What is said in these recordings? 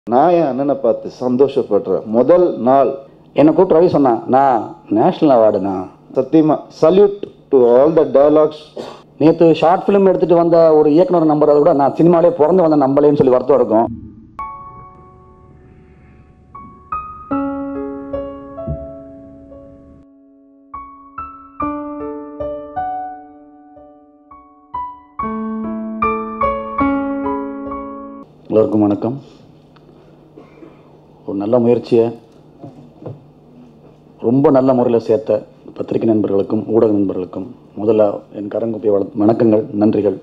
நான் என் அண்ணனை பார்த்து சந்தோஷப்படுறேன் முதல் நாள் என்னை கூப்பிட்டு ரவி சொன்னான் நான் நேஷ்னல் அவார்டுண்ணா சத்தியமா salute to all the dialogues நேற்று ஷார்ட் ஃபிலிம் எடுத்துட்டு வந்த ஒரு இயக்குனர் நம்புறதை விட நான் சினிமாலே பிறந்து வந்த நம்பலேன்னு சொல்லி வருத்தம் இருக்கும் எல்லோருக்கும் வணக்கம் ஒரு நல்ல முயற்சியை ரொம்ப நல்ல முறையில் சேர்த்த பத்திரிகை நண்பர்களுக்கும் ஊடக நண்பர்களுக்கும் முதல்ல என் கரங்குப்பிய வள வணக்கங்கள் நன்றிகள்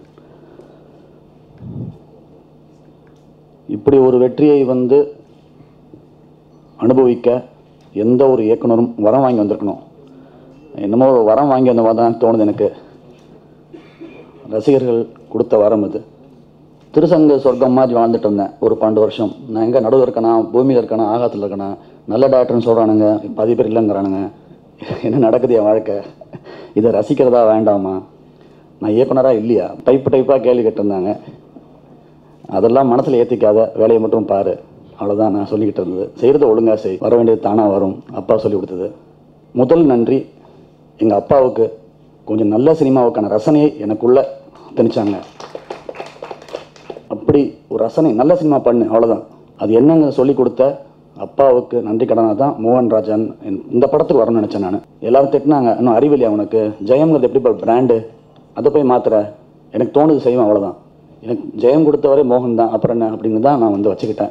இப்படி ஒரு வெற்றியை வந்து அனுபவிக்க எந்த ஒரு இயக்குனரும் வரம் வாங்கி வந்திருக்கணும் என்னமோ ஒரு வரம் வாங்கி வந்த மாதிரி தான் தோணுது எனக்கு ரசிகர்கள் கொடுத்த வரம் இது திருசங்க சொர்க்கம் மாதிரி வாழ்ந்துட்டு இருந்தேன் ஒரு பன்னெண்டு வருஷம் நான் எங்கே நடுவில் இருக்கேனா பூமியில் இருக்கேனா ஆகாத்தில் இருக்கேனா நல்ல டாக்டர்னு சொல்கிறானுங்க பாதி பேர் இல்லைங்கிறானுங்க என்ன நடக்குது என் வாழ்க்கை இதை ரசிக்கிறதா வேண்டாமா நான் இயக்குனராக இல்லையா டைப்பு டைப்பாக கேள்வி கேட்டிருந்தாங்க அதெல்லாம் மனசில் ஏற்றிக்காத வேலையை மட்டும் பாரு அவ்வளோதான் நான் சொல்லிக்கிட்டு இருந்தது செய்கிறத ஒழுங்கா செய் வர வேண்டியது தானாக வரும் அப்பா சொல்லி கொடுத்தது முதல் நன்றி எங்கள் அப்பாவுக்கு கொஞ்சம் நல்ல சினிமாவுக்கான ரசனையை எனக்குள்ள திணிச்சாங்க அப்படி ஒரு ரசனை நல்ல சினிமா பண்ணு அவ்வளோதான் அது என்னங்க சொல்லி கொடுத்த அப்பாவுக்கு நன்றி கடனாக தான் மோகன் ராஜன் என்- இந்த படத்துக்கு வரணும்னு நினச்சேன் நான் எல்லாரும் திட்டினாங்க இன்னும் அறிவில்லை அவனுக்கு ஜெயம்ங்கிறது எப்படி பிராண்டு அதை போய் மாத்துற எனக்கு தோணுது செய்வேன் அவ்வளோதான் எனக்கு ஜெயம் கொடுத்தவரே மோகன் தான் அப்புறம் என்ன அப்படின்னு தான் நான் வந்து வச்சுக்கிட்டேன்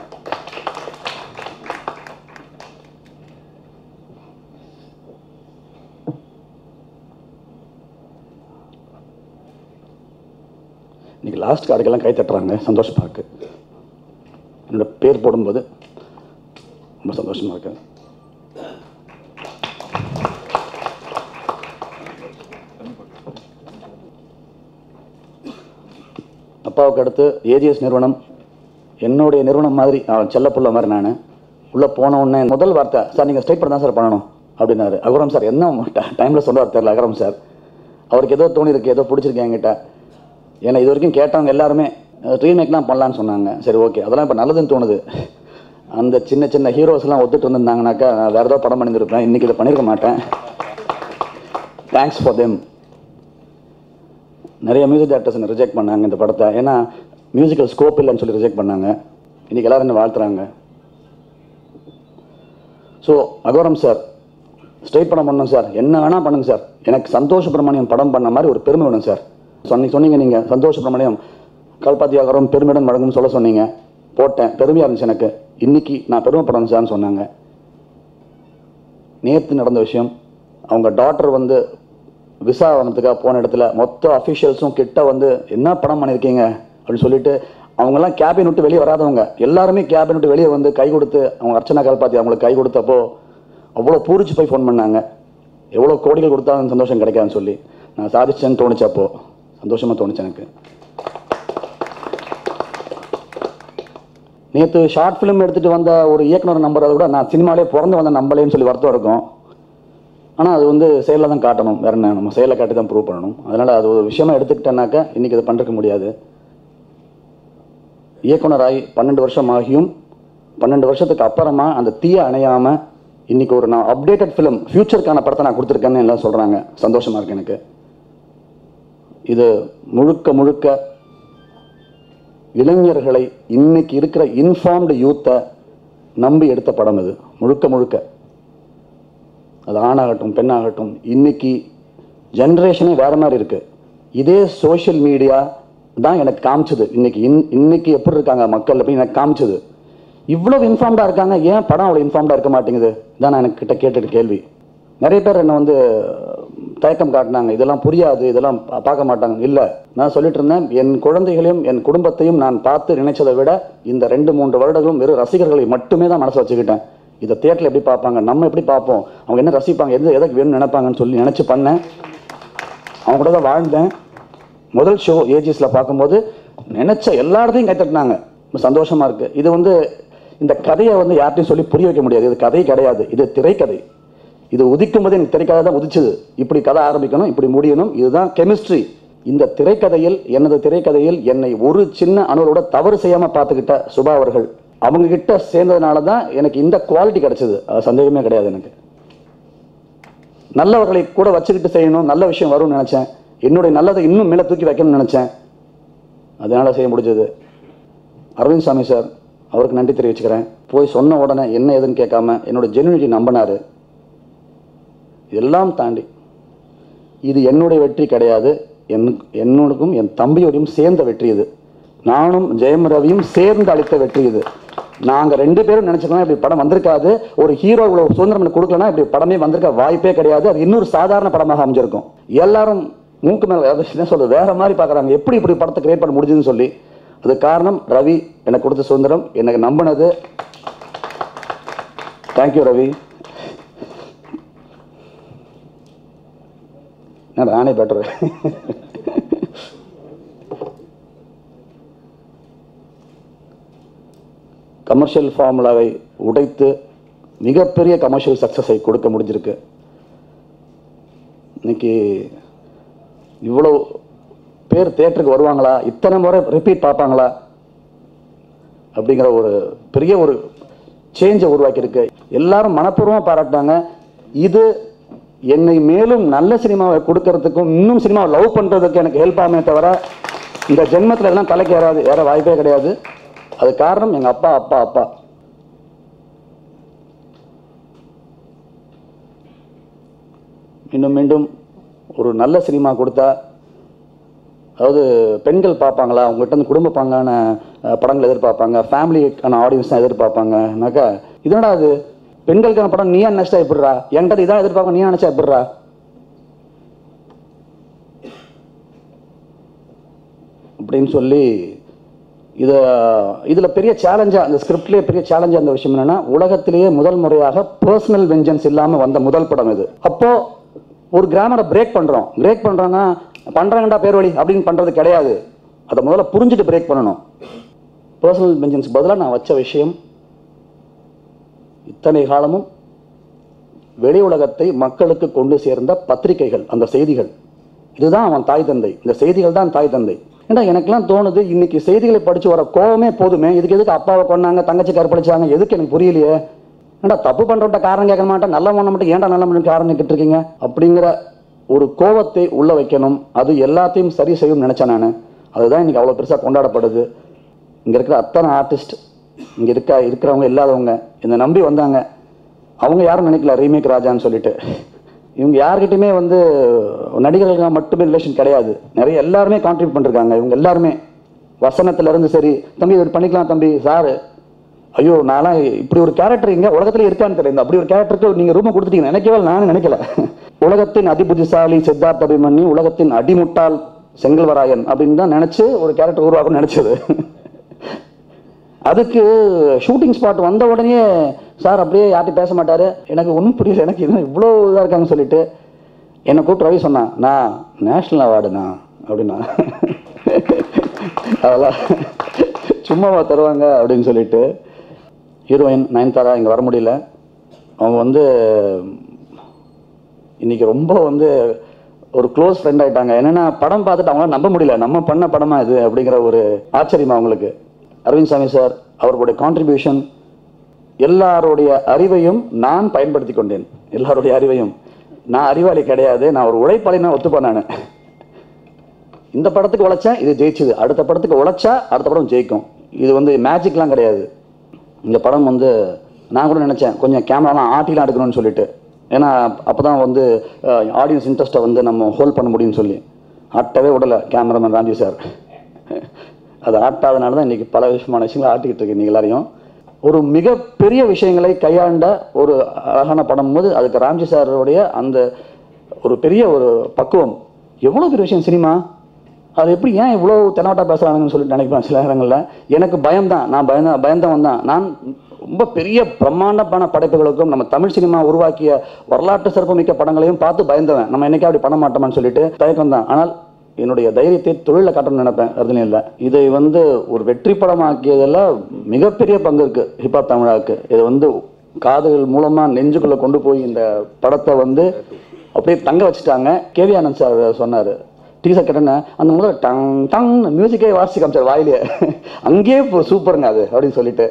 இன்னைக்கு லாஸ்ட் கார்டுக்கெல்லாம் கை தட்டுறாங்க சந்தோஷமா இருக்கு என்னோட பேர் போடும்போது ரொம்ப சந்தோஷமா இருக்கு அப்பாவுக்கு அடுத்து ஏஜிஎஸ் நிறுவனம் என்னுடைய நிறுவனம் மாதிரி அவன் செல்லப்புள்ள மாதிரி நான் உள்ளே போன உடனே முதல் வார்த்தை சார் நீங்கள் ஸ்ட்ரைட் பண்ண தான் சார் பண்ணணும் அப்படின்னாரு அகரம் சார் என்ன டைமில் சொல்லுவார் தெரியல அகரம் சார் அவருக்கு ஏதோ தோணிருக்கு ஏதோ பிடிச்சிருக்கு என்கிட்ட ஏன்னா இது வரைக்கும் கேட்டவங்க எல்லாருமே ரீமேக்லாம் பண்ணலான்னு சொன்னாங்க சரி ஓகே அதெல்லாம் இப்போ நல்லதுன்னு தோணுது அந்த சின்ன சின்ன ஹீரோஸ்லாம் ஒத்துட்டு இருந்திருந்தாங்கனாக்கா நான் வேறு ஏதோ படம் பண்ணியிருப்பேன் இன்றைக்கி இதை பண்ணியிருக்க மாட்டேன் தேங்க்ஸ் ஃபார் தெம் நிறைய மியூசிக் டேரக்டர்ஸ் என்ன ரிஜெக்ட் பண்ணாங்க இந்த படத்தை ஏன்னா மியூசிக்கல் ஸ்கோப் இல்லைன்னு சொல்லி ரிஜெக்ட் பண்ணாங்க இன்றைக்கி எல்லாரும் என்ன வாழ்த்துறாங்க ஸோ அகோரம் சார் ஸ்ட்ரைட் படம் பண்ணணும் சார் என்ன வேணால் பண்ணுங்க சார் எனக்கு சந்தோஷ பிரமணியம் படம் பண்ண மாதிரி ஒரு பெருமை வேணும் சார் சொன்னீங்க சொன்னீங்க நீங்கள் சந்தோஷ பிரமணியம் கல்பாத்தி அகரம் பெருமையுடன் வழங்கும்னு சொல்ல சொன்னீங்க போட்டேன் பெருமையாக இருந்துச்சு எனக்கு இன்னைக்கு நான் பெருமைப்படணும் சார்னு சொன்னாங்க நேற்று நடந்த விஷயம் அவங்க டாட்டர் வந்து விசா வாங்கினதுக்காக போன இடத்துல மொத்த அஃபிஷியல்ஸும் கிட்ட வந்து என்ன படம் பண்ணியிருக்கீங்க அப்படின்னு சொல்லிட்டு அவங்கெல்லாம் கேபின் விட்டு வெளியே வராதவங்க எல்லாருமே கேபின் விட்டு வெளியே வந்து கை கொடுத்து அவங்க அர்ச்சனா கால்பாத்தி அவங்களுக்கு கை கொடுத்தப்போ அவ்வளோ பூரிச்சு போய் ஃபோன் பண்ணாங்க எவ்வளோ கோடிகள் கொடுத்தாலும் சந்தோஷம் கிடைக்காதுன்னு சொல்லி நான் சாதிச்சேன்னு தோணுச்சு அப்போ சந்தோஷமாக தோணுச்சு எனக்கு நேற்று ஷார்ட் ஃபிலிம் எடுத்துட்டு வந்த ஒரு இயக்குனர் நம்புறதை விட நான் சினிமாலே பிறந்து வந்த நம்பலேன்னு சொல்லி வருத்தம் இருக்கும் ஆனால் அது வந்து செயலில் தான் காட்டணும் வேற என்ன நம்ம செயலை காட்டி தான் ப்ரூவ் பண்ணணும் அதனால் அது ஒரு விஷயமா எடுத்துக்கிட்டேனாக்கா இன்றைக்கி அதை பண்ணிருக்க முடியாது இயக்குனராகி பன்னெண்டு வருஷம் ஆகியும் பன்னெண்டு வருஷத்துக்கு அப்புறமா அந்த தீய அணையாமல் இன்னைக்கு ஒரு நான் அப்டேட்டட் ஃபிலிம் ஃப்யூச்சருக்கான படத்தை நான் கொடுத்துருக்கேன்னு எல்லாம் சொல்கிறாங்க சந்தோஷமாக இருக்கு எனக்கு இது முழுக்க முழுக்க இளைஞர்களை இன்னைக்கு இருக்கிற இன்ஃபார்ம்டு யூத்தை நம்பி எடுத்த படம் இது முழுக்க முழுக்க அது ஆணாகட்டும் பெண்ணாகட்டும் இன்னைக்கு ஜென்ரேஷனே வேற மாதிரி இருக்கு இதே சோஷியல் மீடியா தான் எனக்கு காமிச்சது இன்னைக்கு இன் இன்னைக்கு எப்படி இருக்காங்க மக்கள் அப்படின்னு எனக்கு காமிச்சது இவ்வளவு இன்ஃபார்ம்டா இருக்காங்க ஏன் படம் அவ்வளோ இன்ஃபார்ம்டா இருக்க மாட்டேங்குது இதான் நான் எனக்கு கிட்ட கேட்டுட்டு கேள்வி நிறைய பேர் என்னை வந்து தயக்கம் காட்டினாங்க இதெல்லாம் புரியாது இதெல்லாம் பா- பார்க்க மாட்டாங்க இல்லை நான் சொல்லிட்டு இருந்தேன் என் குழந்தைகளையும் என் குடும்பத்தையும் நான் பார்த்து நினைச்சதை விட இந்த ரெண்டு மூன்று வருடங்களும் வெறும் ரசிகர்களை மட்டுமே தான் மனசு வச்சுக்கிட்டேன் இதை தேட்டரில் எப்படி பார்ப்பாங்க நம்ம எப்படி பார்ப்போம் அவங்க என்ன ரசிப்பாங்க எது எதுக்கு வேணும்னு நினைப்பாங்கன்னு சொல்லி நினச்சி பண்ணேன் அவங்க கூட தான் வாழ்ந்தேன் முதல் ஷோ ஏஜிஸில் பார்க்கும்போது நினச்ச எல்லா இடத்தையும் கைத்தட்டினாங்க ரொம்ப சந்தோஷமா இருக்கு இது வந்து இந்த கதையை வந்து யார்ட்டையும் சொல்லி புரிய வைக்க முடியாது இது கதை கிடையாது இது திரைக்கதை இது உதிக்கும் போது எனக்கு திரைக்கதை தான் உதிச்சுது இப்படி கதை ஆரம்பிக்கணும் இப்படி முடியணும் இதுதான் கெமிஸ்ட்ரி இந்த திரைக்கதையில் எனது திரைக்கதையில் என்னை ஒரு சின்ன அணுவோட தவறு செய்யாம பார்த்துக்கிட்ட சுபா அவர்கள் அவங்க கிட்ட சேர்ந்ததுனால தான் எனக்கு இந்த குவாலிட்டி கிடைச்சது அது சந்தேகமே கிடையாது எனக்கு நல்லவர்களை கூட வச்சுக்கிட்டு செய்யணும் நல்ல விஷயம் வரும்னு நினச்சேன் என்னுடைய நல்லதை இன்னும் மேலே தூக்கி வைக்கணும்னு நினச்சேன் அதனால் செய்ய முடிஞ்சது அரவிந்த் சாமி சார் அவருக்கு நன்றி தெரிவிச்சுக்கிறேன் போய் சொன்ன உடனே என்ன ஏதுன்னு கேட்காம என்னோட ஜெனுனிட்டி நம்பினார் இதெல்லாம் தாண்டி இது என்னுடைய வெற்றி கிடையாது என் என்னோடுக்கும் என் தம்பியோடையும் சேர்ந்த வெற்றி இது நானும் ஜெயம் ரவியும் சேர்ந்து அளித்த வெற்றி இது நாங்கள் ரெண்டு பேரும் நினச்சிக்கலாம் இப்படி படம் வந்திருக்காது ஒரு ஹீரோ இவ்வளோ சுதந்திரம் எனக்கு கொடுக்கலனா இப்படி படமே வந்திருக்க வாய்ப்பே கிடையாது அது இன்னொரு சாதாரண படமாக அமைஞ்சிருக்கும் எல்லாரும் மூக்கு மேலே என்ன சொல்றது வேற மாதிரி பார்க்குறாங்க எப்படி இப்படி படத்தை கிரியேட் பண்ண முடியுதுன்னு சொல்லி அது காரணம் ரவி எனக்கு கொடுத்த சுதந்திரம் எனக்கு நம்பினது தேங்க்யூ ரவி நான் நானே பெட்டர் கமர்ஷியல் ஃபார்முலாவை உடைத்து மிகப்பெரிய கமர்ஷியல் சக்ஸஸை கொடுக்க முடிஞ்சிருக்கு இன்னைக்கு இவ்வளோ பேர் தேட்டருக்கு வருவாங்களா இத்தனை முறை ரிப்பீட் பார்ப்பாங்களா அப்படிங்கிற ஒரு பெரிய ஒரு சேஞ்சை உருவாக்கியிருக்கு எல்லாரும் மனப்பூர்வமாக பாராட்டினாங்க இது என்னை மேலும் நல்ல சினிமாவை கொடுக்கறதுக்கும் இன்னும் சினிமாவை லவ் பண்ணுறதுக்கு எனக்கு ஹெல்ப் ஆகுமே தவிர இந்த ஜென்மத்தில் எல்லாம் தலைக்கு ஏறாது ஏற வாய்ப்பே கிடையாது அது காரணம் எங்கள் அப்பா அப்பா அப்பா மீண்டும் மீண்டும் ஒரு நல்ல சினிமா கொடுத்தா அதாவது பெண்கள் பார்ப்பாங்களா அவங்ககிட்ட இருந்து குடும்ப பாங்கான அஹ், படங்கள் எதிர்பார்ப்பாங்க ஃபேமிலிக்கான ஆடியன்ஸ் தான் எதிர்பார்ப்பாங்கனாக்கா இதனடா அது பெண்களுக்கான படம் நீயா நினச்சா எப்படிறா என்கிட்ட இதான் எதிர்பார்க்க நீயா நினச்சா எப்படிறா அப்படின்னு சொல்லி இதை இதில் பெரிய சேலஞ்சாக அந்த ஸ்கிரிப்ட்லேயே பெரிய சேலஞ்சாக அந்த விஷயம் என்னென்னா உலகத்திலேயே முதல் முறையாக பர்சனல் வெஞ்சன்ஸ் இல்லாமல் வந்த முதல் படம் இது அப்போது ஒரு கிராமரை பிரேக் பண்ணுறோம் பிரேக் பண்ணுறோன்னா பண்ணுறாங்கடா பேர் வழி அப்படின்னு பண்ணுறது கிடையாது அதை முதல்ல புரிஞ்சுட்டு பிரேக் பண்ணணும் பர்சனல் வெஞ்சன்ஸ் பதிலாக நான் வச்ச விஷயம் இத்தனை காலமும் வெளி உலகத்தை மக்களுக்கு கொண்டு சேர்ந்த பத்திரிகைகள் அந்த செய்திகள் இதுதான் அவன் தாய் தந்தை இந்த செய்திகள் தான் தாய் தந்தை ஏன்னா எனக்கெல்லாம் தோணுது இன்னைக்கு செய்திகளை படிச்சு வர கோவமே போதுமே இதுக்கு எதுக்கு அப்பாவை கொண்டாங்க தங்கச்சி கற்பழிச்சாங்க எதுக்கு எனக்கு புரியலையே ஏன்டா தப்பு பண்றவட்ட காரணம் கேட்க மாட்டேன் நல்ல பண்ண மட்டும் ஏன்டா நல்ல பண்ண காரணம் கேட்டு இருக்கீங்க அப்படிங்கிற ஒரு கோவத்தை உள்ள வைக்கணும் அது எல்லாத்தையும் சரி செய்யும் நினைச்சேன் நான் அதுதான் இன்னைக்கு அவ்வளோ பெருசாக கொண்டாடப்படுது இங்க இருக்கிற அத்தனை ஆர்டிஸ்ட் இங்க இருக்க இருக்கிறவங்க இல்லாதவங்க என்னை நம்பி வந்தாங்க அவங்க யாரும் நினைக்கல ரீமேக் ராஜான்னு சொல்லிட்டு இவங்க யார்கிட்டயுமே வந்து நடிகர்களுக்கு மட்டுமே ரிலேஷன் கிடையாது நிறைய எல்லாருமே கான்ட்ரிபியூட் பண்ணிருக்காங்க இவங்க எல்லாருமே வசனத்துல இருந்து சரி தம்பி இது பண்ணிக்கலாம் தம்பி சார் ஐயோ நான்லாம் இப்படி ஒரு கேரக்டர் இங்க உலகத்துல இருக்கான்னு தெரியல அப்படி ஒரு கேரக்டருக்கு நீங்க ரூம் கொடுத்துட்டீங்க நினைக்கவே இல்லை, நானும் நினைக்கல உலகத்தின் அதிபுத்திசாலி சித்தார்த்த அபிமன்யு உலகத்தின் அடிமுட்டாள் செங்கல்வராயன் அப்படின்னு தான் நினைச்சு ஒரு கேரக்டர் உருவாக்கணும்னு நினைச்சது அதுக்கு ஷூட்டிங் ஸ்பாட் வந்த உடனே சார் அப்படியே யார்ட்டையும் பேச மாட்டாரு எனக்கு ஒன்றும் புரியல எனக்கு என்ன இவ்வளோ இதாக இருக்காங்கன்னு சொல்லிட்டு என்னை கூப்பிட்டு ரவி சொன்னான் நான் நேஷ்னல் அவார்டுண்ணா அப்படின்னா அதெல்லாம் சும்மாவா தருவாங்க அப்படின்னு சொல்லிட்டு ஹீரோயின் நயன்தாரா இங்கே வர முடியல அவங்க வந்து இன்னைக்கு ரொம்ப வந்து ஒரு க்ளோஸ் ஃப்ரெண்ட் ஆயிட்டாங்க என்னன்னா படம் பார்த்துட்டு அவங்களால நம்ப முடியல நம்ம பண்ண படமா இது அப்படிங்கிற ஒரு ஆச்சரியம் அவங்களுக்கு அரவிந்த் சாமி சார் அவர்களுடைய கான்ட்ரிபியூஷன் எல்லாருடைய அறிவையும் நான் பயன்படுத்தி கொண்டேன் எல்லாருடைய அறிவையும் நான் அறிவாளி கிடையாது நான் ஒரு உழைப்பாளி நான் ஒத்துப்பேன் நான் இந்த படத்துக்கு உழைச்சேன் இது ஜெயிச்சுது அடுத்த படத்துக்கு உழைச்சா அடுத்த படம் ஜெயிக்கும் இது வந்து மேஜிக்லாம் கிடையாது இந்த படம் வந்து நான் கூட நினச்சேன் கொஞ்சம் கேமராலாம் ஆட்டிலாம் எடுக்கணும்னு சொல்லிட்டு ஏன்னா அப்போ தான் வந்து ஆடியன்ஸ் இன்ட்ரெஸ்ட்டை வந்து நம்ம ஹோல்ட் பண்ண முடியும்னு சொல்லி ஆட்டவே விடலை கேமராமேன் ராம்ஜி சார் அது ஆட்டாதனால தான் இன்றைக்கி பல விஷயமான விஷயங்களை ஆட்டிக்கிட்டு இருக்கு நீங்கள் எல்லாரையும் ஒரு மிகப்பெரிய விஷயங்களை கையாண்ட ஒரு அழகான படம் போது அதுக்கு ராம்ஜி சாரோடைய அந்த ஒரு பெரிய ஒரு பக்குவம் எவ்வளோ பெரிய விஷயம் சினிமா அது எப்படி ஏன் இவ்வளோ தெனாவட்டா பேசுகிறாங்கன்னு சொல்லிட்டு நினைப்பேன் சில நேரங்களில் எனக்கு பயம்தான் நான் பயந்த பயந்தவன் தான் நான் ரொம்ப பெரிய பிரம்மாண்டமான படைப்புகளுக்கும் நம்ம தமிழ் சினிமா உருவாக்கிய வரலாற்று சிறப்புமிக்க படங்களையும் பார்த்து பயந்தவன் நம்ம என்னைக்கே அப்படி பண்ண மாட்டோமான்னு சொல்லிட்டு தயக்கம் தான் ஆனால் என்னுடைய தைரியத்தை தொழிலில் காட்டணும்னு நினைப்பேன் அதுலையும் இல்லை இதை வந்து ஒரு வெற்றி படமாக்கியதில் மிகப்பெரிய பங்கு இருக்கு ஹிப்ஹாப் தமிழாவுக்கு இது வந்து காதுகள் மூலமாக நெஞ்சுக்குள்ளே கொண்டு போய் இந்த படத்தை வந்து அப்படியே தங்க வச்சுட்டாங்க கேவி ஆனந்த் சார் சொன்னார் டீசர் கேட்டேன்னு அந்த முதல்ல டங் டங் மியூசிக்கே வாசிச்சு காமிச்சார் வாயிலே அங்கேயே இப்போ சூப்பருங்க அது அப்படின்னு சொல்லிட்டு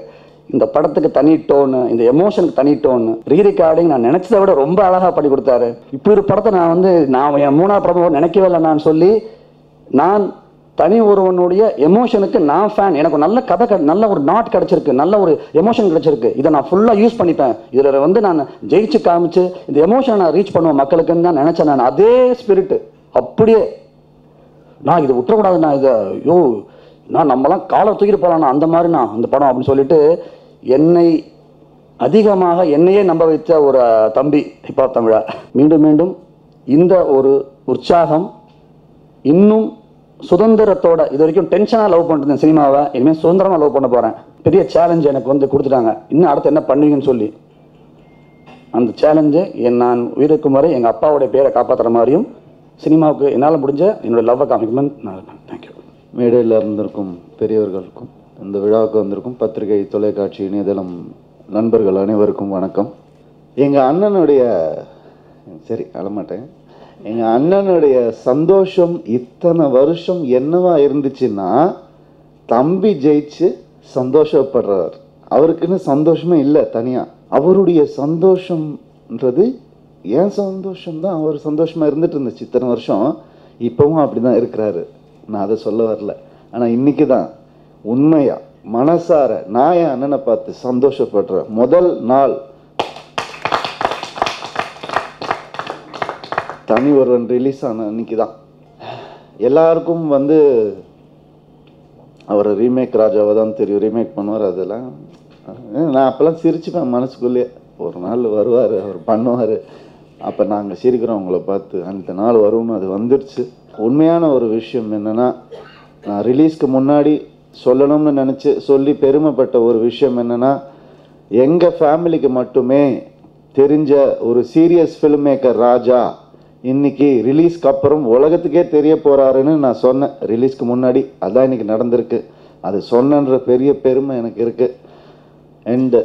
இந்த படத்துக்கு தனி டோனு இந்த எமோஷனுக்கு தனி டோனு ரீ ரெக்கார்டிங் நான் நினைச்சதை விட ரொம்ப அழகாக பண்ணி கொடுத்தாரு இப்படி ஒரு படத்தை நான் வந்து நான் என் மூணாவது படம் நினைக்கவே இல்லை நான் சொல்லி நான் தனி ஒருவனுடைய எமோஷனுக்கு நான் ஃபேன் எனக்கு ஒரு நல்ல கதை கிடை- நல்ல ஒரு நாட் கிடைச்சிருக்கு நல்ல ஒரு எமோஷன் கிடைச்சிருக்கு இதை நான் ஃபுல்லாக யூஸ் பண்ணிப்பேன் இதில் வந்து நான் ஜெயிச்சு காமிச்சு இந்த எமோஷனை நான் ரீச் பண்ணுவேன் மக்களுக்குன்னு தான் நினச்சேன் நான் அதே ஸ்பிரிட்டு அப்படியே நான் இதை விட்டுறக்கூடாது நான் இதை யோ நான் நம்மலாம் காலை தூக்கிட்டு போகலாம் அந்த மாதிரி நான் அந்த படம் அப்படின்னு சொல்லிட்டு என்னை அதிகமாக என்னையே நம்ப வைத்த ஒரு தம்பி ஹிப்ஹாப் தமிழா மீண்டும் மீண்டும் இந்த ஒரு உற்சாகம் இன்னும் சுதந்திரத்தோட இது வரைக்கும் டென்ஷனாக லவ் பண்ணிட்டு இருந்தேன் சினிமாவை இனிமேல் சுதந்திரமாக லவ் பண்ண போகிறேன் பெரிய சேலஞ்ச் எனக்கு வந்து கொடுத்துட்டாங்க இன்னும் அடுத்து என்ன பண்ணுவீங்கன்னு சொல்லி அந்த சேலஞ்சை என் நான் உயிருக்கும் வரை எங்கள் அப்பாவுடைய பேரை காப்பாற்றுற மாதிரியும் சினிமாவுக்கு என்னால் முடிஞ்ச என்னோட லவ்வை காமிக்கணும்னு நான் தேங்க்யூ மேடையில் இருந்திருக்கும் பெரியவர்களுக்கும் இந்த விழாவுக்கு வந்திருக்கும் பத்திரிகை தொலைக்காட்சி இணையதளம் நண்பர்கள் அனைவருக்கும் வணக்கம் எங்கள் அண்ணனுடைய சரி அழமாட்டேன் எங்கள் அண்ணனுடைய சந்தோஷம் இத்தனை வருஷம் என்னவா இருந்துச்சுன்னா தம்பி ஜெயிச்சு சந்தோஷப்படுறார் அவருக்குன்னு சந்தோஷமே இல்லை தனியாக அவருடைய சந்தோஷம்ன்றது ஏன் சந்தோஷம் தான் அவர் சந்தோஷமா இருந்துட்டு இருந்துச்சு இத்தனை வருஷம் இப்பவும் அப்படிதான் இருக்கிறாரு நான் அதை சொல்ல வரல ஆனா இன்னைக்கு தான் உண்மையா மனசார நான் என் அண்ணனை பார்த்து சந்தோஷப்படுறேன் முதல் நாள் தனி ஒருவன் ரிலீஸ் ஆன அன்னைக்கு தான் எல்லாருக்கும் வந்து அவர் ரீமேக் ராஜாவை தான் தெரியும் ரீமேக் பண்ணுவார் அதெல்லாம் அஹ் நான் அப்போல்லாம் சிரிச்சுப்பேன் மனசுக்குள்ளேயே ஒரு நாள் வருவார் அவர் பண்ணுவார் அப்போ நாங்கள் சிரிக்கிறோம் உங்களை பார்த்து அந்த நாள் வரும்னு அது வந்துடுச்சு உண்மையான ஒரு விஷயம் என்னென்னா நான் ரிலீஸ்க்கு முன்னாடி சொல்லணும்னு நினச்சி சொல்லி பெருமைப்பட்ட ஒரு விஷயம் என்னென்னா எங்கள் ஃபேமிலிக்கு மட்டுமே தெரிஞ்ச ஒரு சீரியஸ் ஃபில்ம் மேக்கர் ராஜா இன்னைக்கு ரிலீஸ்க்கு அப்புறம் உலகத்துக்கே தெரிய போறாருன்னு நான் சொன்னேன் ரிலீஸ்க்கு முன்னாடி அதான் இன்னைக்கு நடந்திருக்கு அது சொன்னன்ற பெரிய பெருமை எனக்கு இருக்கு அண்டு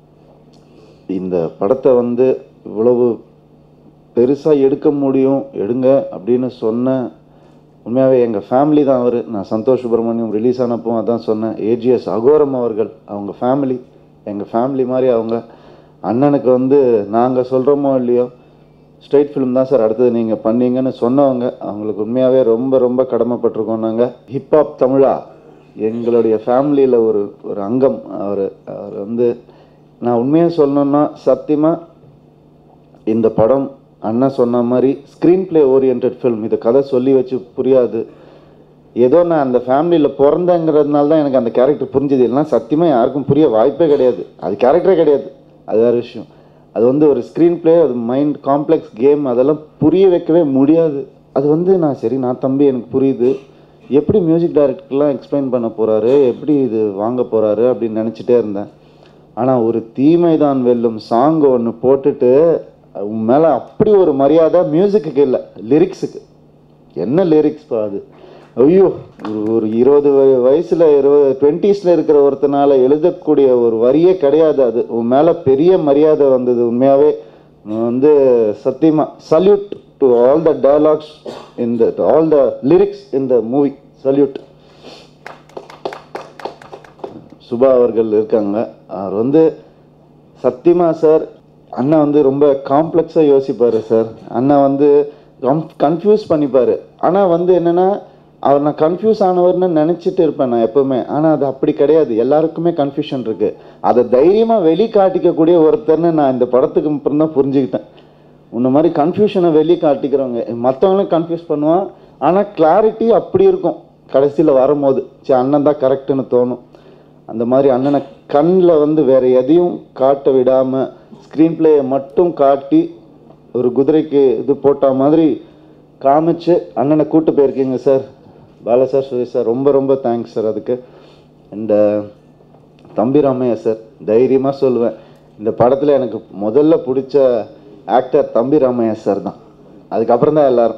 இந்த படத்தை வந்து இவ்வளவு பெருசாக எடுக்க முடியும் எடுங்க அப்படின்னு சொன்ன உண்மையாகவே எங்கள் ஃபேமிலி தான் அவர் நான் சந்தோஷ் சுப்ரமணியம் ரிலீஸ் ஆனப்போ அதான் சொன்னேன் ஏஜிஎஸ் அகோரம் அவர்கள் அவங்க ஃபேமிலி எங்கள் ஃபேமிலி மாதிரி அவங்க அண்ணனுக்கு வந்து நாங்கள் சொல்கிறோமோ இல்லையோ ஸ்ட்ரைட் ஃபிலிம் தான் சார் அடுத்தது நீங்கள் பண்ணீங்கன்னு சொன்னவங்க அவங்களுக்கு உண்மையாகவே ரொம்ப ரொம்ப கடமைப்பட்டிருக்கோம் நாங்கள் ஹிப்ஹாப் தமிழா எங்களுடைய ஃபேமிலியில் ஒரு ஒரு அங்கம் அவர் அவர் வந்து நான் உண்மையாக சொல்லணுன்னா சத்தியமாக இந்த படம் அண்ணன் சொன்ன மாதிரி ஸ்க்ரீன் பிளே ஓரியன்ட் ஃபில்ம் இது கதை சொல்லி வச்சு புரியாது ஏதோ நான் அந்த ஃபேமிலியில் பிறந்தேங்கிறதுனால தான் எனக்கு அந்த கேரக்டர் புரிஞ்சது இல்லைன்னா சத்தியமாக யாருக்கும் புரிய வாய்ப்பே கிடையாது அது கேரக்டரே கிடையாது அது வேறு விஷயம் அது வந்து ஒரு ஸ்க்ரீன் பிளே அது மைண்ட் காம்ப்ளெக்ஸ் கேம் அதெல்லாம் புரிய வைக்கவே முடியாது அது வந்து நான் சரி நான் தம்பி எனக்கு புரியுது எப்படி மியூசிக் டைரக்டர்லாம் எக்ஸ்பிளைன் பண்ண போகிறாரு எப்படி இது வாங்க போகிறாரு அப்படின்னு நினச்சிட்டே இருந்தேன் ஆனால் ஒரு தீமை தான் வெல்லும் சாங் ஒன்று போட்டுட்டு உன் மேலே அப்படி ஒரு மரியாதை மியூசிக்கு இல்லை லிரிக்ஸுக்கு என்ன லிரிக்ஸ் பா அது ஐயோ ஒரு ஒரு இருபது வய- வயசுல இருபது டுவெண்ட்டீஸில் இருக்கிற ஒருத்தனால எழுதக்கூடிய ஒரு வரியே கிடையாது அது உன் மேலே பெரிய மரியாதை வந்தது உண்மையாகவே வந்து சத்தியமா salute to all the dialogues in the all the lyrics in the movie salute Subha அவர்கள் இருக்காங்க அவர் வந்து சத்தியமா சார் அண்ணா வந்து ரொம்ப காம்ப்ளெக்ஸாக யோசிப்பார் சார் அண்ணா வந்து கன்ஃபியூஸ் பண்ணிப்பார் ஆனால் வந்து என்னென்னா அவர் நான் கன்ஃபியூஸ் ஆனவர்னு நினச்சிட்டு இருப்பேன் நான் எப்பவுமே ஆனால் அது அப்படி கிடையாது எல்லாருக்குமே கன்ஃபியூஷன் இருக்கு அதை தைரியமாக வெளிக்காட்டிக்கக்கூடிய ஒருத்தர்னு நான் இந்த படத்துக்கு அப்புறம் தான் புரிஞ்சுக்கிட்டேன் உன்ன மாதிரி கன்ஃபியூஷனை வெளியே காட்டிக்கிறவங்க மற்றவங்களும் கன்ஃபியூஸ் பண்ணுவான் ஆனால் கிளாரிட்டி அப்படி இருக்கும் கடைசியில் வரும்போது சரி அண்ணன் தான் கரெக்டுன்னு தோணும் அந்த மாதிரி அண்ணனை கண்ணில் வந்து வேற எதையும் காட்ட விடாமல் ஸ்க்ரீன் பிளேயை மட்டும் காட்டி ஒரு குதிரைக்கு இது போட்ட மாதிரி காமிச்சு அண்ணனை கூட்டு போயிருக்கீங்க sir Bala sir Suresh sir ரொம்ப ரொம்ப தேங்க்ஸ் சார் அதுக்கு அண்ட் தம்பி ராமையா சார் தைரியமாக சொல்லுவேன் இந்த படத்தில் எனக்கு முதல்ல பிடிச்ச ஆக்டர் தம்பி ராமையா சார் தான் அதுக்கப்புறம் தான் எல்லாரும்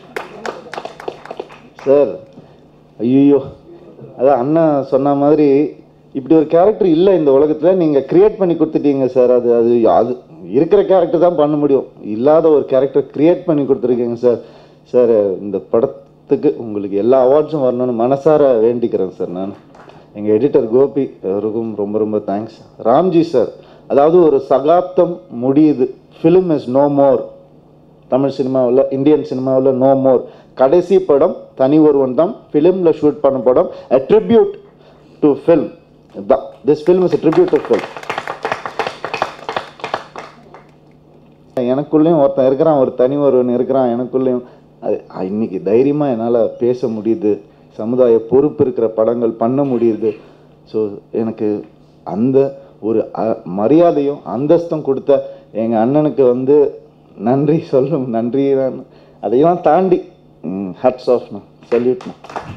சார் ஐயோ அதான் அண்ணா சொன்ன மாதிரி இப்படி ஒரு கேரக்டர் இல்லை இந்த உலகத்தில் நீங்கள் கிரியேட் பண்ணி கொடுத்துட்டீங்க சார் அது அது அது இருக்கிற கேரக்டர் தான் பண்ண முடியும் இல்லாத ஒரு கேரக்டர் கிரியேட் பண்ணி கொடுத்துருக்கீங்க சார் சார் இந்த படத்துக்கு உங்களுக்கு எல்லா அவார்ட்ஸும் வரணும்னு மனசார வேண்டிக்கிறேன் சார் நான் எங்கள் எடிட்டர் கோபி அவருக்கும் ரொம்ப ரொம்ப தேங்க்ஸ் ராம்ஜி சார் அதாவது ஒரு சகாப்தம் முடியுது film is no more Tamil சினிமாவில் இந்தியன் சினிமாவில் நோ மோர் கடைசி படம் தனி ஒருவன் தான் ஃபிலிமில் ஷூட் பண்ண படம் a tribute டு ஃபில்ம் தான் this film is a tribute to film எனக்குள்ளேயும் ஒருத்தன் இருக்கிறான் ஒரு தனி ஒருவன் இருக்கிறான் எனக்குள்ளேயும் அது அ, இன்னைக்கு தைரியமாக என்னால் பேச முடியுது சமுதாய பொறுப்பு இருக்கிற படங்கள் பண்ண முடியுது ஸோ எனக்கு அந்த ஒரு அ- மரியாதையும் அந்தஸ்தும் கொடுத்த எங்கள் அண்ணனுக்கு வந்து நன்றி சொல்லும் நன்றி நான் அதையெல்லாம் தாண்டி ஹட்ஸ் ஆஃப்ண்ணா சல்யூட்ண்ணா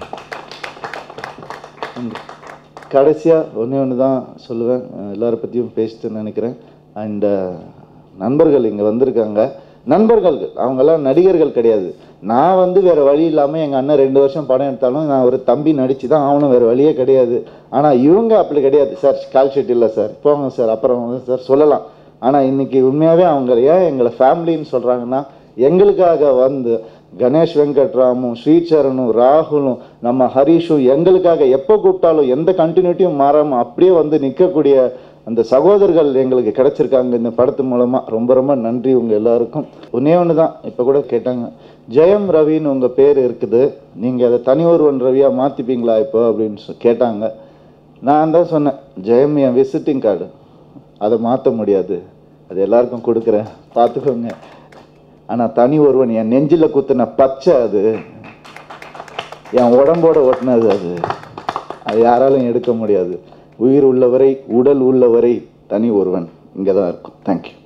கடைசியாக ஒன்றே ஒன்று தான் சொல்லுவேன் அஹ் எல்லாரை பற்றியும் பேசிட்டு நினைக்கிறேன் அண்ட் நண்பர்கள் இங்கே வந்திருக்காங்க நண்பர்கள் அவங்கெல்லாம் நடிகர்கள் கிடையாது நான் வந்து வேறு வழி இல்லாமல் எங்கள் அண்ணன் ரெண்டு வருஷம் படம் எடுத்தாலும் நான் ஒரு தம்பி நடித்து தான் ஆகணும் வேறு வழியே கிடையாது ஆனால் இவங்க அப்படி கிடையாது சார் கால் ஷீட் இல்லை சார் போங்க சார் அப்புறம் வந்து சார் சொல்லலாம் ஆனால் இன்னைக்கு உண்மையாகவே அவங்க ஏன் எங்களை ஃபேமிலின்னு சொல்கிறாங்கன்னா எங்களுக்காக வந்து கணேஷ் வெங்கட்ராமும் ஸ்ரீசரணும் ராகுலும் நம்ம ஹரிஷும் எங்களுக்காக எப்போ கூப்பிட்டாலும் எந்த கண்டினியூட்டியும் மாறாமல் அப்படியே வந்து நிற்கக்கூடிய அந்த சகோதரர்கள் எங்களுக்கு கிடைச்சிருக்காங்க இந்த படத்து மூலமாக ரொம்ப ரொம்ப நன்றி உங்கள் எல்லாருக்கும் ஒன்றே ஒன்று தான் இப்போ கூட கேட்டாங்க ஜெயம் ரவின்னு உங்கள் பேர் இருக்குது நீங்கள் அதை தனி ஒருவன் ரவியாக மாற்றிப்பீங்களா இப்போ அப்படின்னு சொ- கேட்டாங்க நான் தான் சொன்னேன் ஜெயம் என் விசிட்டிங் கார்டு அதை மாற்ற முடியாது அது எல்லாருக்கும் கொடுக்குறேன் பார்த்துக்கோங்க ஆனால் தனி ஒருவன் என் நெஞ்சில் குத்துன பச்சை அது என் உடம்போட ஒட்டினது அது அது யாராலும் எடுக்க முடியாது உயிர் உள்ளவரை உடல் உள்ளவரை தனி ஒருவன் இங்கே தான் இருக்கும் தேங்க்யூ